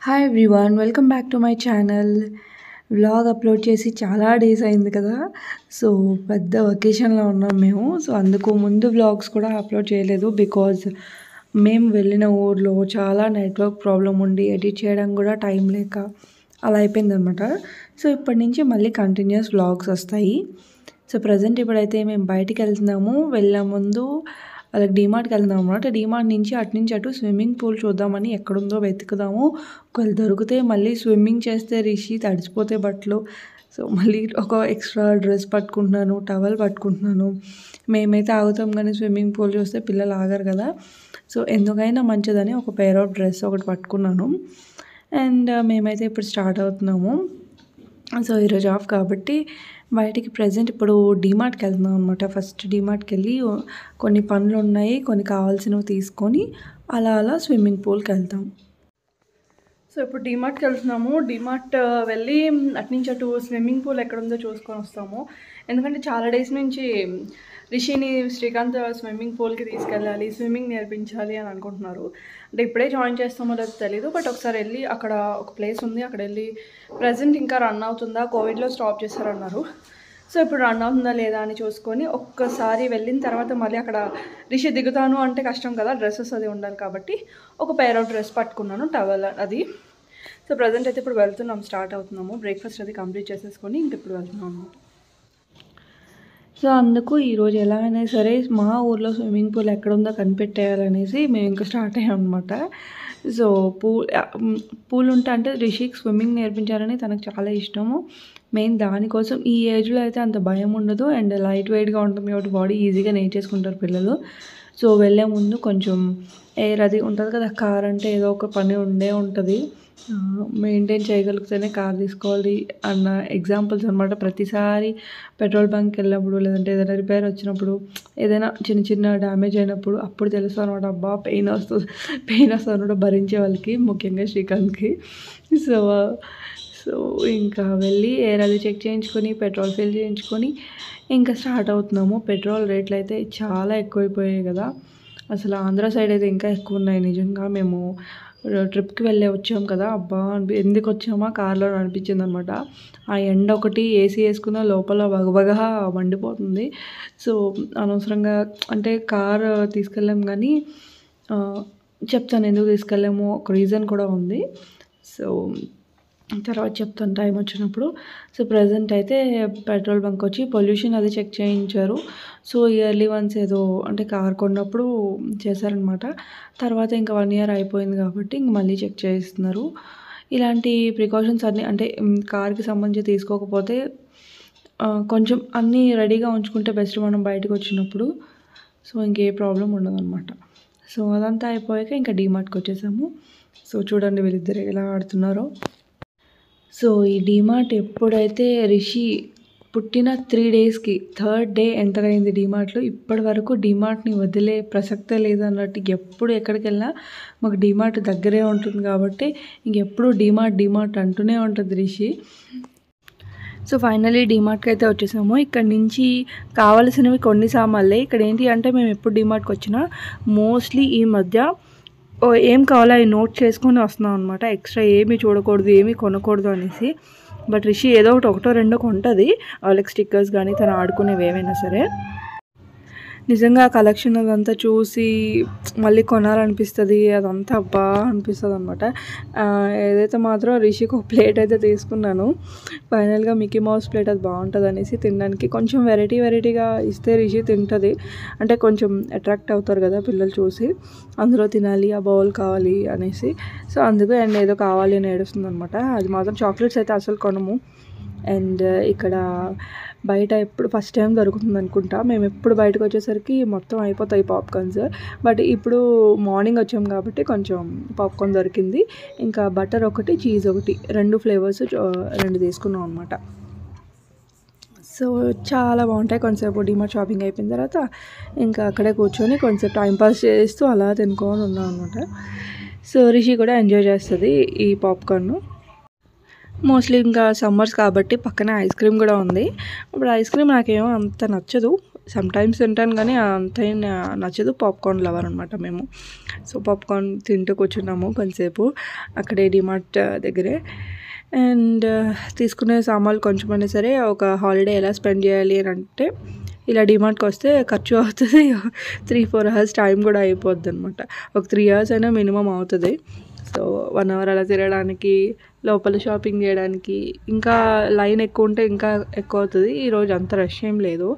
Hi everyone welcome back to my channel vlog upload చేసి చాలా days అయింది కదా సో పెద్ద వెకేషన్లో ఉన్నాం మేము సో అందుకు ముందు వ్లాగ్స్ కూడా అప్లోడ్ చేయలేదు బికాజ్ మేము వెళ్ళిన ఊర్లో చాలా నెట్వర్క్ ప్రాబ్లం ఉండి ఎడిట్ చేయడం కూడా టైం లేక అలా అయిపోయిందనమాట సో ఇప్పటి నుంచి మళ్ళీ కంటిన్యూస్ వ్లాగ్స్ వస్తాయి సో ప్రజెంట్ ఇప్పుడైతే మేము బయటికి వెళ్తున్నాము వెళ్ళే ముందు అలాగే డీమార్ట్కి వెళ్దాం అనమాట డీమార్ట్ నుంచి అటు నుంచి అటు స్విమ్మింగ్ పూల్ చూద్దామని ఎక్కడుందో వెతుకుదాము ఒకవేళ దొరికితే మళ్ళీ స్విమ్మింగ్ చేస్తే రిషి తడిచిపోతే బట్టలు సో మళ్ళీ ఒక ఎక్స్ట్రా డ్రెస్ పట్టుకుంటున్నాను టవల్ పట్టుకుంటున్నాను మేమైతే ఆగుతాం కానీ స్విమ్మింగ్ పూల్ చూస్తే పిల్లలు ఆగరు కదా సో ఎందుకైనా మంచిదని ఒక పేర్ ఆఫ్ డ్రెస్ ఒకటి పట్టుకున్నాను అండ్ మేమైతే ఇప్పుడు స్టార్ట్ అవుతున్నాము సో ఈరోజు ఆఫ్ కాబట్టి బయటికి ప్రజెంట్ ఇప్పుడు డీమార్ట్కి వెళ్తున్నాం అనమాట ఫస్ట్ డీమార్ట్కి వెళ్ళి కొన్ని పనులు ఉన్నాయి కొన్ని కావాల్సినవి తీసుకొని అలా అలా స్విమ్మింగ్ పూల్కి వెళ్తాం సో ఇప్పుడు డీమార్ట్కి వెళ్తున్నాము డీమార్ట్ వెళ్ళి అటు నుంచి అటు స్విమ్మింగ్ పూల్ ఎక్కడ ఉందో చూసుకొని వస్తాము ఎందుకంటే చాలా డేస్ నుంచి రిషిని శ్రీకాంత్ స్విమ్మింగ్ పూల్కి తీసుకెళ్ళాలి స్విమ్మింగ్ నేర్పించాలి అని అనుకుంటున్నారు అంటే ఇప్పుడే జాయిన్ చేస్తామో లేదో తెలీదు బట్ ఒకసారి వెళ్ళి అక్కడ ఒక ప్లేస్ ఉంది అక్కడ వెళ్ళి ప్రజెంట్ ఇంకా రన్ అవుతుందా కోవిడ్లో స్టాప్ చేశారన్నారు సో ఇప్పుడు రన్ అవుతుందా లేదా అని చూసుకొని ఒక్కసారి వెళ్ళిన తర్వాత మళ్ళీ అక్కడ రిషి దిగుతాను అంటే కష్టం కదా డ్రెస్సెస్ అది ఉండాలి కాబట్టి ఒక పేర్ ఆఫ్ డ్రెస్ పట్టుకున్నాను టవల్ అది సో ప్రజెంట్ అయితే ఇప్పుడు వెళ్తున్నాం స్టార్ట్ అవుతున్నాము బ్రేక్ఫాస్ట్ అది కంప్లీట్ చేసేసుకొని ఇంక ఇప్పుడు వెళ్తున్నాం అనమాట సో అందుకు ఈరోజు ఎలా అయినా సరే మా ఊర్లో స్విమ్మింగ్ పూల్ ఎక్కడ ఉందో కనిపెట్టేయాలనేసి మేము ఇంకా స్టార్ట్ అయ్యాం అనమాట సో పూల్ పూల్ ఉంటే అంటే రిషికి స్విమ్మింగ్ నేర్పించాలని తనకు చాలా ఇష్టము మెయిన్ దానికోసం ఈ ఏజ్లో అయితే అంత భయం ఉండదు అండ్ లైట్ వెయిట్గా ఉంటుంది కాబట్టి బాడీ ఈజీగా నేర్చేసుకుంటారు పిల్లలు సో వెళ్ళే ముందు కొంచెం ఎయిర్ అది ఉంటుంది కదా కార్ అంటే ఏదో ఒక పని ఉండే ఉంటుంది మెయింటైన్ చేయగలిగితేనే కార్ తీసుకోవాలి అన్న ఎగ్జాంపుల్స్ అనమాట ప్రతిసారి పెట్రోల్ బంక్కి వెళ్ళినప్పుడు లేదంటే ఏదైనా రిపేర్ వచ్చినప్పుడు ఏదైనా చిన్న చిన్న డ్యామేజ్ అయినప్పుడు అప్పుడు తెలుస్తుంది అనమాట అబ్బా పెయిన్ వస్తుంది పెయిన్ వస్తుంది అనమాట భరించే వాళ్ళకి ముఖ్యంగా శ్రీకాంత్కి సో సో ఇంకా వెళ్ళి ఎయిర్ అది చెక్ చేయించుకొని పెట్రోల్ ఫిల్ చేయించుకొని ఇంకా స్టార్ట్ అవుతున్నాము పెట్రోల్ రేట్లు అయితే చాలా ఎక్కువైపోయాయి కదా అసలు ఆంధ్ర సైడ్ అయితే ఇంకా ఎక్కువ ఉన్నాయి నిజంగా మేము ట్రిప్కి వెళ్ళే వచ్చాం కదా అబ్బా ఎందుకు వచ్చామా కార్లో అనిపించింది అనమాట ఆ ఎండ ఒకటి ఏసీ వేసుకున్న లోపల బగబగా మండిపోతుంది సో అనవసరంగా అంటే కార్ తీసుకెళ్ళాం కానీ చెప్తాను ఎందుకు తీసుకెళ్ళాము ఒక రీజన్ కూడా ఉంది సో తర్వాత చెప్తాను టైం వచ్చినప్పుడు సో ప్రజెంట్ అయితే పెట్రోల్ బంక్ వచ్చి పొల్యూషన్ అది చెక్ చేయించారు సో ఇయర్లీ వన్స్ ఏదో అంటే కార్ కొన్నప్పుడు చేశారనమాట తర్వాత ఇంకా వన్ ఇయర్ అయిపోయింది కాబట్టి ఇంక మళ్ళీ చెక్ చేయిస్తున్నారు ఇలాంటి ప్రికాషన్స్ అన్నీ అంటే కార్కి సంబంధించి తీసుకోకపోతే కొంచెం అన్నీ రెడీగా ఉంచుకుంటే బెస్ట్ మనం బయటకు వచ్చినప్పుడు సో ఇంకే ప్రాబ్లం ఉండదు అనమాట సో అదంతా అయిపోయాక ఇంకా డీమార్ట్కి వచ్చేసాము సో చూడండి వీళ్ళిద్దరు ఎలా ఆడుతున్నారో సో ఈ డీమార్ట్ ఎప్పుడైతే రిషి పుట్టిన త్రీ డేస్కి థర్డ్ డే ఎంటర్ అయింది డీమార్ట్లో ఇప్పటి వరకు డీమార్ట్ని వదిలే ప్రసక్తే లేదన్నట్టు ఎప్పుడు ఎక్కడికి వెళ్ళినా మాకు డీమార్ట్ దగ్గరే ఉంటుంది కాబట్టి ఇంకెప్పుడు డీమార్ట్ డీమార్ట్ అంటూనే ఉంటుంది రిషి సో ఫైనలీ డీమార్ట్కి అయితే వచ్చేసాము ఇక్కడ నుంచి కావలసినవి కొన్ని సామాన్లే ఇక్కడ ఏంటి అంటే మేము ఎప్పుడు డీమార్ట్కి వచ్చినా మోస్ట్లీ ఈ మధ్య ఏం కావాలో అవి నోట్ చేసుకొని వస్తున్నాం అనమాట ఎక్స్ట్రా ఏమీ చూడకూడదు ఏమీ కొనకూడదు అనేసి బట్ రిషి ఏదో ఒకటి ఒకటో రెండో కొంటుంది వాళ్ళకి స్టిక్కర్స్ కానీ తను ఆడుకునేవి ఏమైనా సరే నిజంగా కలెక్షన్ అదంతా చూసి మళ్ళీ కొనాలనిపిస్తుంది అదంతా అబ్బా అనిపిస్తుంది అనమాట ఏదైతే మాత్రం రిషికి ఒక ప్లేట్ అయితే తీసుకున్నాను ఫైనల్గా మిక్కీ మౌస్ ప్లేట్ అది బాగుంటుంది అనేసి తినడానికి కొంచెం వెరైటీ వెరైటీగా ఇస్తే రిషి తింటుంది అంటే కొంచెం అట్రాక్ట్ అవుతారు కదా పిల్లలు చూసి అందులో తినాలి ఆ బౌల్ కావాలి అనేసి సో అందుకు అండ్ ఏదో కావాలి అని ఏడుస్తుంది అనమాట అది మాత్రం చాక్లెట్స్ అయితే అసలు కొనము అండ్ ఇక్కడ బయట ఎప్పుడు ఫస్ట్ టైం దొరుకుతుంది అనుకుంటా మేము ఎప్పుడు బయటకు వచ్చేసరికి మొత్తం అయిపోతాయి పాప్కార్న్స్ బట్ ఇప్పుడు మార్నింగ్ వచ్చాం కాబట్టి కొంచెం పాప్కార్న్ దొరికింది ఇంకా బటర్ ఒకటి చీజ్ ఒకటి రెండు ఫ్లేవర్స్ రెండు తీసుకున్నాం అనమాట సో చాలా బాగుంటాయి కొంతసేపు డిమార్ట్ షాపింగ్ అయిపోయిన తర్వాత ఇంకా అక్కడే కూర్చొని కొంచెం టైంపాస్ చేస్తూ అలా తినుకొని ఉన్నాం అనమాట సో రిషి కూడా ఎంజాయ్ చేస్తుంది ఈ పాప్కార్న్ మోస్ట్లీ ఇంకా సమ్మర్స్ కాబట్టి పక్కనే ఐస్ క్రీమ్ కూడా ఉంది ఇప్పుడు ఐస్ క్రీమ్ నాకేమో అంత నచ్చదు సమ్ టైమ్స్ తింటాను కానీ అంత ఏం నా- నచ్చదు పాప్కార్న్ లవర్ అనమాట మేము సో పాప్కార్న్ తింటూ కూర్చున్నాము కొంతసేపు అక్కడే డిమార్ట్ దగ్గరే అండ్ తీసుకునే సామాన్లు కొంచెమైనా సరే ఒక హాలిడే ఎలా స్పెండ్ చేయాలి అని అంటే ఇలా డిమార్ట్కి వస్తే ఖర్చు అవుతుంది త్రీ ఫోర్ అవర్స్ టైం కూడా అయిపోద్ది అనమాట ఒక త్రీ అవర్స్ అయినా మినిమం అవుతుంది సో వన్ అవర్ అలా తిరగడానికి లోపల షాపింగ్ చేయడానికి ఇంకా లైన్ ఎక్కువ ఉంటే ఇంకా ఎక్కువ అవుతుంది ఈరోజు అంత రష్ ఏం లేదు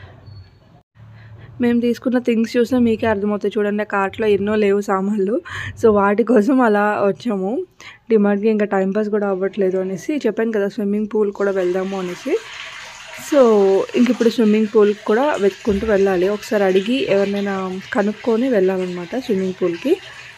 మేము తీసుకున్న థింగ్స్ చూస్తే మీకే అర్థమవుతాయి చూడండి ఆ కార్ట్లో ఎన్నో లేవు సామాన్లు సో వాటి కోసం అలా వచ్చాము డిమార్ట్కి ఇంకా టైంపాస్ కూడా అవ్వట్లేదు అనేసి చెప్పాను కదా స్విమ్మింగ్ పూల్ కూడా వెళ్దాము అనేసి సో ఇంక ఇప్పుడు స్విమ్మింగ్ పూల్కి కూడా వెతుక్కుంటూ వెళ్ళాలి ఒకసారి అడిగి ఎవరినైనా కనుక్కొని వెళ్ళాలన్నమాట స్విమ్మింగ్ పూల్కి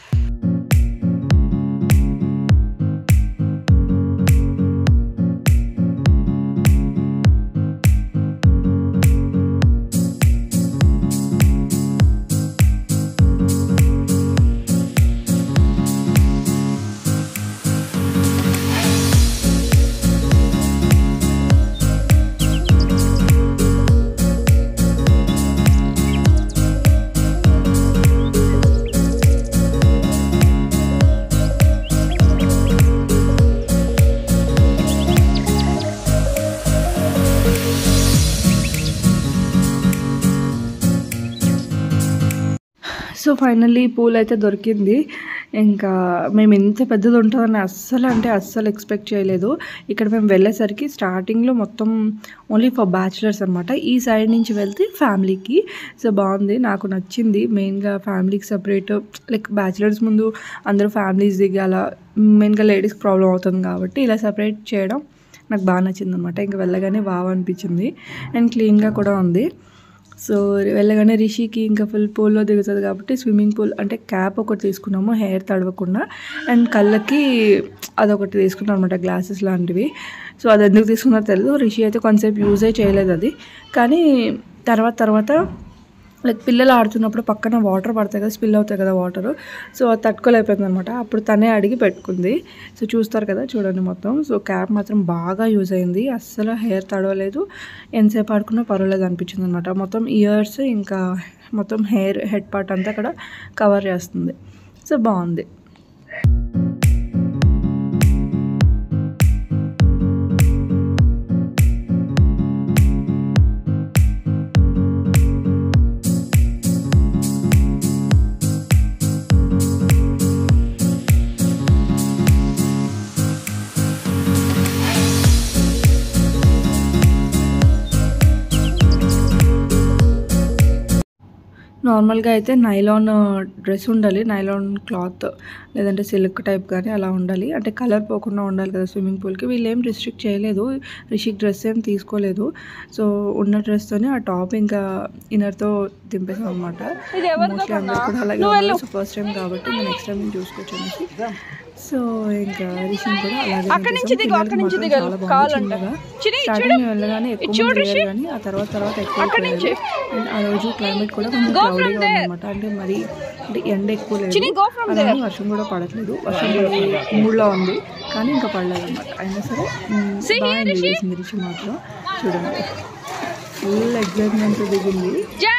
సో ఫైనల్లీ పూల్ అయితే దొరికింది ఇంకా మేము ఇంత పెద్దది ఉంటుందని అస్సలు అంటే అస్సలు ఎక్స్పెక్ట్ చేయలేదు ఇక్కడ మేము వెళ్ళేసరికి స్టార్టింగ్లో మొత్తం ఓన్లీ ఫర్ బ్యాచిలర్స్ అనమాట ఈ సైడ్ నుంచి వెళ్తే ఫ్యామిలీకి సో బాగుంది నాకు నచ్చింది మెయిన్గా ఫ్యామిలీకి సపరేట్ లైక్ బ్యాచిలర్స్ ముందు అందరూ ఫ్యామిలీస్ దిగాల మెయిన్గా లేడీస్కి ప్రాబ్లం అవుతుంది కాబట్టి ఇలా సపరేట్ చేయడం నాకు బాగా నచ్చింది అనమాట ఇంకా వెళ్ళగానే బాగా అనిపించింది అండ్ క్లీన్గా కూడా ఉంది సో వెళ్ళగానే రిషికి ఇంకా ఫుల్ పూల్లో దిగుతుంది కాబట్టి స్విమ్మింగ్ పూల్ అంటే క్యాప్ ఒకటి తీసుకున్నాము హెయిర్ తడవకుండా అండ్ కళ్ళకి అదొకటి తీసుకున్నాం అనమాట గ్లాసెస్ లాంటివి సో అది ఎందుకు తీసుకున్నా తెలియదు రిషి అయితే కొంతసేపు యూజే చేయలేదు అది కానీ తర్వాత తర్వాత లైక్ పిల్లలు ఆడుతున్నప్పుడు పక్కన వాటర్ పడతాయి కదా స్పిల్ అవుతాయి కదా వాటర్ సో అది తట్టుకోలేకపోయింది అనమాట అప్పుడు తనే అడిగి పెట్టుకుంది సో చూస్తారు కదా చూడండి మొత్తం సో క్యాప్ మాత్రం బాగా యూజ్ అయింది అస్సలు హెయిర్ తడవలేదు ఎంతసేపు ఆడుకున్నా పర్వాలేదు అనిపించింది అనమాట మొత్తం ఇయర్స్ ఇంకా మొత్తం హెయిర్ హెడ్ పార్ట్ అంతా కూడా కవర్ చేస్తుంది సో బాగుంది నార్మల్గా అయితే నైలాన్ డ్రెస్ ఉండాలి నైలాన్ క్లాత్ లేదంటే సిల్క్ టైప్ కానీ అలా ఉండాలి అంటే కలర్ పోకుండా ఉండాలి కదా స్విమ్మింగ్ పూల్కి వీళ్ళు ఏం రిస్ట్రిక్ట్ చేయలేదు రిషిక్ డ్రెస్ ఏం తీసుకోలేదు సో ఉన్న డ్రెస్తోనే ఆ టాప్ ఇంకా ఇన్నర్తో దింపేసాం అనమాట మోస్ట్లీ అందరు కూడా అలాగే ఉన్నారు సో ఫస్ట్ టైం కాబట్టి ఇంకా నెక్స్ట్ టైం చూసుకోవచ్చు అనేసి సో ఇంకా రిషిని కూడా అలాగే దింపేసాం. పిల్లలకి మాత్రం చాలా బాగుంది చిన్నగా స్టార్టింగ్ వెళ్ళగానే ఎక్కువ మంది లేరు కానీ ఆ తర్వాత తర్వాత ఎక్కువ అయిపోయారు. అండ్ ఆ రోజు క్లైమేట్ కూడా కొంచెం క్లౌడీగా ఉందన్నమాట అంటే మరి అంటే ఎండ ఎక్కువ లేదు అలానే వర్షం కూడా పడట్లేదు వర్షం పడే మూడ్లో ఉంది కానీ ఇంకా పడలేదు అనమాట అయినా సరే మ్, బాగా ఎంజాయ్ చేసింది రిషి మాత్రం చూడండి ఫుల్ ఎగ్జైట్మెంట్ దిగింది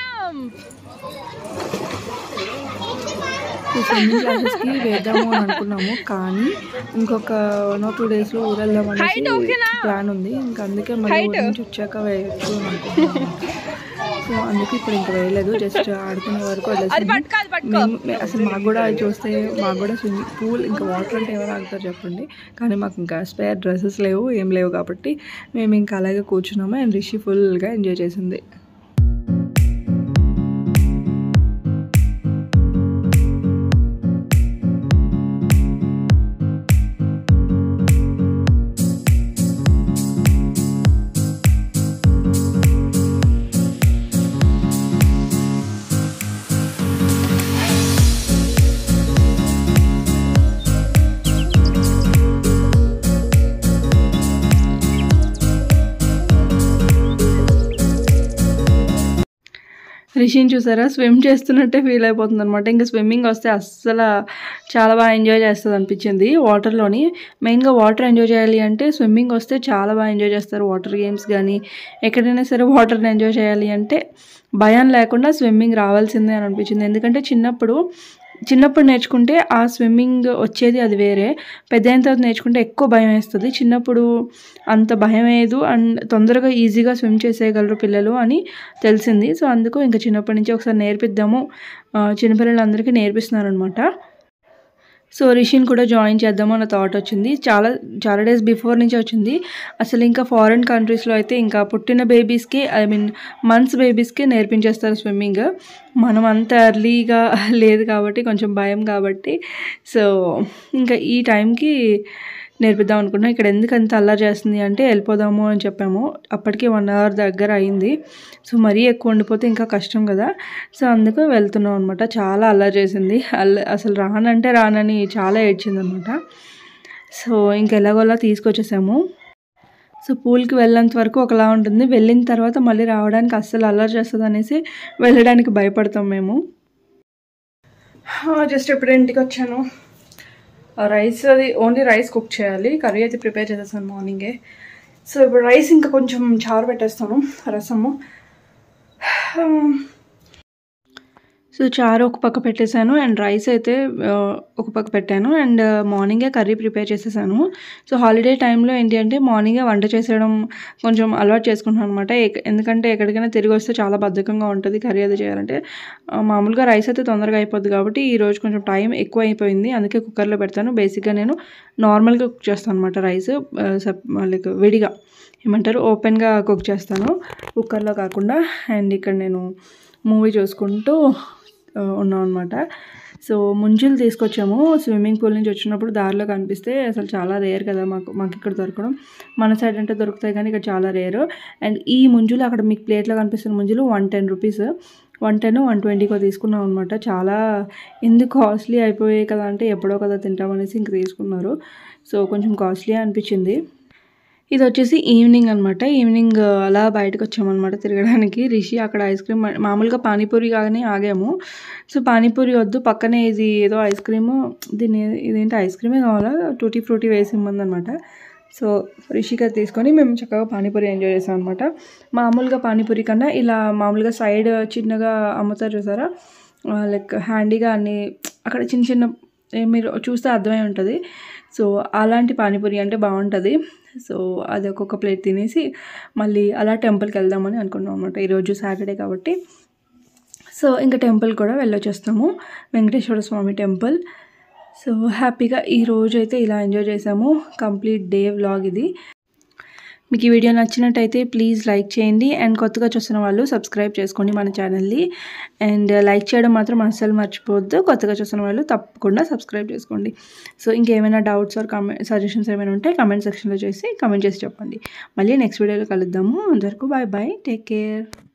ఈ స్విమ్మింగ్ క్లాసెస్కి వేద్దాము అని అనుకున్నాము కానీ ఇంకొక వన్ ఆర్ టూ డేస్లో ఊరు వెళ్దాం అనేసి ప్లాన్ ఉంది ఇంకా అందుకే మళ్ళీ ఊరి నుంచి వచ్చాక వేయచ్చు అని అనుకుంటున్నాము సో అందుకే ఇప్పుడు ఇంకా వేయలేదు జస్ట్ ఆడుకునే వరకు వదిలేసాము మేము మే- అసలు మాకు కూడా అది చూస్తే మాకు కూడా స్విమ్మింగ్ పూల్ ఇంకా వాటర్ అంటే ఎవరు ఆగుతారు చెప్పండి కానీ మాకు ఇంకా స్పేర్ డ్రెస్సెస్ లేవు ఏం లేవు కాబట్టి మేము ఇంకా అలాగే కూర్చున్నాము అండ్ రిషి ఫుల్గా ఎంజాయ్ చేసింది రిషిని చూసారా స్విమ్ చేస్తున్నట్టే ఫీల్ అయిపోతుంది అనమాట ఇంకా స్విమ్మింగ్ వస్తే అస్సలు చాలా బాగా ఎంజాయ్ చేస్తుంది అనిపించింది వాటర్లోని మెయిన్గా వాటర్ ఎంజాయ్ చేయాలి అంటే స్విమ్మింగ్ వస్తే చాలా బాగా ఎంజాయ్ చేస్తారు వాటర్ గేమ్స్ కానీ ఎక్కడైనా సరే వాటర్ని ఎంజాయ్ చేయాలి అంటే భయం లేకుండా స్విమ్మింగ్ రావాల్సిందే అని అనిపించింది ఎందుకంటే చిన్నప్పుడు చిన్నప్పుడు నేర్చుకుంటే ఆ స్విమ్మింగ్ వచ్చేది అది వేరే పెద్ద అయిన తర్వాత నేర్చుకుంటే ఎక్కువ భయం వేస్తుంది చిన్నప్పుడు అంత భయం వేయదు అండ్ తొందరగా ఈజీగా స్విమ్ చేసేయగలరు పిల్లలు అని తెలిసింది సో అందుకు ఇంకా చిన్నప్పటి నుంచి ఒకసారి నేర్పిద్దాము ఆ, చిన్నపిల్లలందరికీ నేర్పిస్తున్నారు అనమాట సో రిషిని కూడా జాయిన్ చేద్దాము అన్న థాట్ వచ్చింది చాలా చాలా డేస్ బిఫోర్ నుంచి వచ్చింది అసలు ఇంకా ఫారిన్ కంట్రీస్లో అయితే ఇంకా పుట్టిన బేబీస్కి ఐ మీన్ మంత్స్ బేబీస్కి నేర్పించేస్తారు స్విమ్మింగ్ మనం అంత ఎర్లీగా లేదు కాబట్టి కొంచెం భయం కాబట్టి సో ఇంకా ఈ టైంకి నేర్పిద్దాం అనుకున్నాం ఇక్కడ ఎందుకు అంత అల్లరి చేస్తుంది అంటే వెళ్ళిపోదాము అని చెప్పాము అప్పటికి వన్ అవర్ దగ్గర అయింది సో మరీ ఎక్కువ ఉండిపోతే ఇంకా కష్టం కదా సో అందుకు వెళ్తున్నాం అనమాట చాలా అల్లరి చేసింది అల్ల అసలు రానంటే రానని చాలా ఏడ్చింది అనమాట సో ఇంక ఎలాగోలా తీసుకొచ్చేసాము సో పూల్కి వెళ్ళేంత వరకు ఒకలా ఉంటుంది వెళ్ళిన తర్వాత మళ్ళీ రావడానికి అస్సలు అల్లరి చేస్తుంది అనేసి వెళ్ళడానికి భయపడతాం మేము జస్ట్ ఎప్పుడు ఇంటికి వచ్చాను రైస్ అది ఓన్లీ రైస్ కుక్ చేయాలి కర్రీ అయితే ప్రిపేర్ చేసేసాను మార్నింగే సో ఇప్పుడు రైస్ ఇంకా కొంచెం చారు పెట్టేస్తాను రసము సో చారు ఒక పక్క పెట్టేశాను అండ్ రైస్ అయితే ఆ, ఒక పక్క పెట్టాను అండ్ మార్నింగే కర్రీ ప్రిపేర్ చేసేసాను సో హాలిడే టైంలో ఏంటి అంటే మార్నింగే వంట చేసేయడం కొంచెం అలవాటు చేసుకుంటున్నాను అనమాట ఎందుకంటే ఎక్కడికైనా తిరిగి వస్తే చాలా బద్ధకంగా ఉంటుంది కర్రీ అది చేయాలంటే ఆ, మామూలుగా రైస్ అయితే తొందరగా అయిపోద్ది కాబట్టి ఈ రోజు కొంచెం టైం ఎక్కువ అయిపోయింది అందుకే కుక్కర్లో పెడతాను బేసిక్గా నేను నార్మల్గా కుక్ చేస్తాను అనమాట రైస్ లైక్ విడిగా ఏమంటారు ఓపెన్గా కుక్ చేస్తాను కుక్కర్లో కాకుండా అండ్ ఇక్కడ నేను మూవీ చూసుకుంటూ ఆ, ఉన్నాం అనమాట సో ముంజులు తీసుకొచ్చాము స్విమ్మింగ్ పూల్ నుంచి వచ్చినప్పుడు దారిలో కనిపిస్తే అసలు చాలా రేర్ కదా మాకు మాకు ఇక్కడ దొరకడం మన సైడ్ అంటే దొరుకుతాయి కానీ ఇక్కడ చాలా రేరు అండ్ ఈ ముంజులు అక్కడ మీకు ప్లేట్లో కనిపిస్తున్న ముంజులు one ten rupees one ten one ట్వంటీకో తీసుకున్నాం అనమాట చాలా ఎందుకు కాస్ట్లీ అయిపోయాయి కదా అంటే ఎప్పుడో కదా తింటామనేసి ఇంక తీసుకున్నారు సో కొంచెం కాస్ట్లీ అనిపించింది ఇది వచ్చేసి ఈవినింగ్ అనమాట ఈవినింగ్ అలా బయటకు వచ్చామన్నమాట తిరగడానికి రిషి అక్కడ ఐస్ క్రీమ్ మామూలుగా పానీపూరి కాగానే ఆగాము సో పానీపూరి వద్దు పక్కనే ఇది ఏదో ఐస్ క్రీము దీన్ని ఇదేంటి ఐస్ క్రీమే కావాలా టూటీ ఫ్రూటీ వేసి ఇమ్మందనమాట సో రిషిగా తీసుకొని మేము చక్కగా పానీపూరి ఎంజాయ్ చేసాం అనమాట మామూలుగా పానీపూరి కన్నా ఇలా మామూలుగా సైడ్ చిన్నగా అమ్ముతారు చూసారా లైక్ హ్యాండీగా అన్ని అక్కడ చిన్న చిన్న ఏ మీరు చూస్తే అర్థమై ఉంటుంది సో అలాంటి పానీపూరి అంటే బాగుంటుంది సో అది ఒక్కొక్క ప్లేట్ తినేసి మళ్ళీ అలా టెంపుల్కి వెళ్దామని అనుకున్నాం అనమాట ఈరోజు సాటర్డే కాబట్టి సో ఇంకా టెంపుల్ కూడా వెళ్ళొచ్చేస్తాము వెంకటేశ్వర స్వామి టెంపుల్ సో హ్యాపీగా ఈ రోజు అయితే ఇలా ఎంజాయ్ చేసాము కంప్లీట్ డే వ్లాగ్ ఇది మీకు ఈ వీడియో నచ్చినట్టయితే ప్లీజ్ లైక్ చేయండి అండ్ కొత్తగా చూస్తున్న వాళ్ళు సబ్స్క్రైబ్ చేసుకోండి మన ఛానల్ని అండ్ లైక్ చేయడం మాత్రం అస్సలు మర్చిపోవద్దు కొత్తగా చూస్తున్న వాళ్ళు తప్పకుండా సబ్స్క్రైబ్ చేసుకోండి సో ఇంకేమైనా డౌట్స్ ఆర్ కమెంట్ సజెషన్స్ ఏమైనా ఉంటే కమెంట్ సెక్షన్లో చేసి కమెంట్ చేసి చెప్పండి మళ్ళీ నెక్స్ట్ వీడియోలో కలుద్దాము అందరికీ బాయ్ బాయ్ టేక్ కేర్